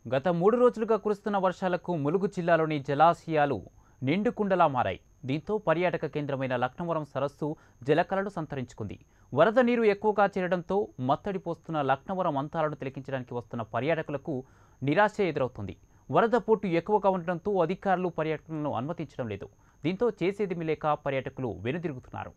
గత మూడు రోజులుగా కురుస్తున్న వర్షాలకు ములుగు జిల్లాలోని జలాశయాలు నిండుకుండలా మారాయి దీంతో పర్యాటక కేంద్రమైన లక్నవరం సరస్సు జలకళను సంతరించుకుంది వరద నీరు ఎక్కువగా చేరడంతో మత్తడి పోస్తున్న లక్నవరం అంతాలను తిలకించడానికి వస్తున్న పర్యాటకులకు నిరాశ ఎదురవుతుంది వరద పోటు ఎక్కువగా ఉండడంతో అధికారులు పర్యాటకులను అనుమతించడం లేదు దీంతో చేసేదిమి లేక పర్యాటకులు వెనుదిరుగుతున్నారు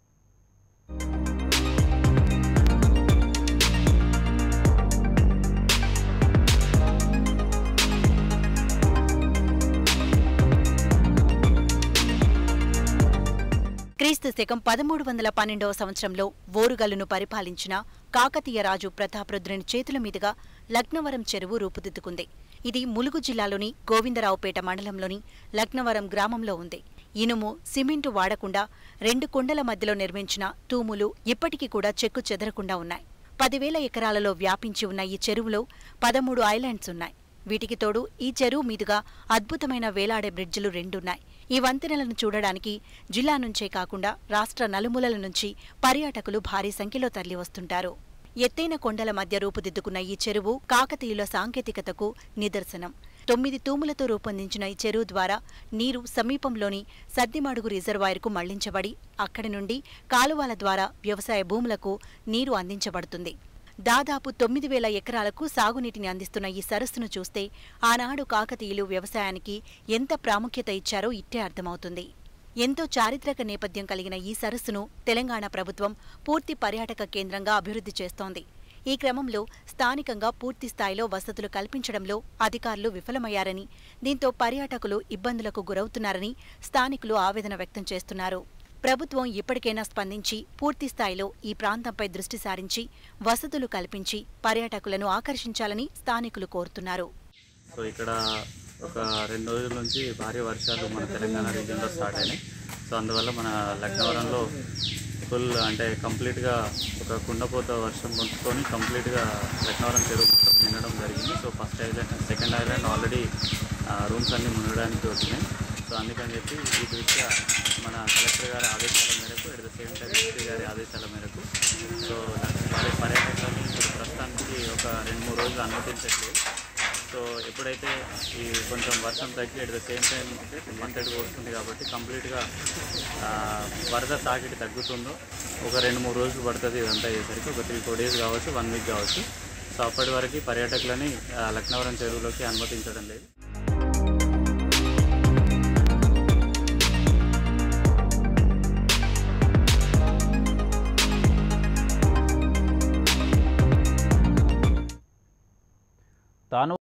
క్రీస్తు శకం పదమూడు వందల పన్నెండవ సంవత్సరంలో ఓరుగల్లును పరిపాలించిన కాకతీయ రాజు ప్రతాపరుద్రుని చేతుల మీదుగా లక్నవరం చెరువు రూపుదిద్దుకుంది ఇది ములుగు జిల్లాలోని గోవిందరావుపేట మండలంలోని లక్నవరం గ్రామంలో ఉంది ఇనుము సిమెంటు వాడకుండా రెండు కొండల మధ్యలో నిర్మించిన తూములు ఇప్పటికీ కూడా చెక్కు చెదరకుండా ఉన్నాయి పదివేల ఎకరాలలో వ్యాపించి ఉన్న ఈ చెరువులో పదమూడు ఐలాండ్స్ ఉన్నాయి వీటికి తోడు ఈ చెరువు మీదుగా అద్భుతమైన వేలాడే బ్రిడ్జిలు రెండున్నాయి ఈ వంతెనలను చూడడానికి జిల్లా నుంచే కాకుండా రాష్ట్ర నలుమూలల నుంచి పర్యాటకులు భారీ సంఖ్యలో తరలివస్తుంటారు ఎత్తైన కొండల మధ్య రూపుదిద్దుకున్న ఈ చెరువు కాకతీయుల సాంకేతికతకు నిదర్శనం తొమ్మిది తూములతో రూపొందించిన ఈ చెరువు ద్వారా నీరు సమీపంలోని సద్దిమడుగు రిజర్వాయర్కు మళ్లించబడి అక్కడి నుండి కాలువల ద్వారా వ్యవసాయ భూములకు నీరు అందించబడుతుంది దాదాపు తొమ్మిది వేల ఎకరాలకు సాగునీటిని అందిస్తున్న ఈ సరస్సును చూస్తే ఆనాడు కాకతీయులు వ్యవసాయానికి ఎంత ప్రాముఖ్యత ఇచ్చారో ఇట్టే అర్థమవుతుంది ఎంతో చారిత్రక నేపథ్యం కలిగిన ఈ సరస్సును తెలంగాణ ప్రభుత్వం పూర్తి పర్యాటక కేంద్రంగా అభివృద్ధి చేస్తోంది ఈ క్రమంలో స్థానికంగా పూర్తి స్థాయిలో వసతులు కల్పించడంలో అధికారులు విఫలమయ్యారని దీంతో పర్యాటకులు ఇబ్బందులకు గురవుతున్నారని స్థానికులు ఆవేదన వ్యక్తం చేస్తున్నారు ప్రభుత్వం ఇప్పటికైనా స్పందించి పూర్తి స్థాయిలో ఈ ప్రాంతంపై దృష్టి సారించి వసతులు కల్పించి పర్యాటకులను ఆకర్షించాలని స్థానికులు కోరుతున్నారు సో ఇక్కడ ఒక రెండు రోజుల నుంచి భారీ వర్షాలు మన తెలంగాణ రీజియన్లో స్టార్ట్ అయినాయి సో అందువల్ల మన లక్నవరంలో ఫుల్ అంటే కంప్లీట్గా ఒక కుండపోత వర్షం పుంజుకొని కంప్లీట్గా లక్నవరం చెరువు మొత్తం నిండడం జరిగింది so first island second island already rooms అన్నీ మునగడానికి వచ్చినాయి సో అందుకని చెప్పి ఈ దృష్ట్యా మన కలెక్టర్ గారి ఆదేశాల మేరకు at the same time SP గారి ఆదేశాల మేరకు సో మరి పర్యాటకులని ఇప్పుడు ప్రస్తుతానికి ఒక రెండు మూడు రోజులు అనుమతించట్లేదు సో ఎప్పుడైతే ఈ కొంచెం వర్షం తగ్గి అట్ ద సేమ్ టైం మంతటి వస్తుంది కాబట్టి కంప్లీట్గా ఆ, వరద తాకిడి తగ్గుతుందో ఒక రెండు మూడు రోజులు పడుతుంది ఇదంతా అయ్యేసరికి ఒక త్రీ ఫోర్ డేస్ కావచ్చు వన్ వీక్ కావచ్చు సో అప్పటి వరకు పర్యాటకులని ఆ, లక్నవరం చెరువులోకి అనుమతించడం లేదు తాను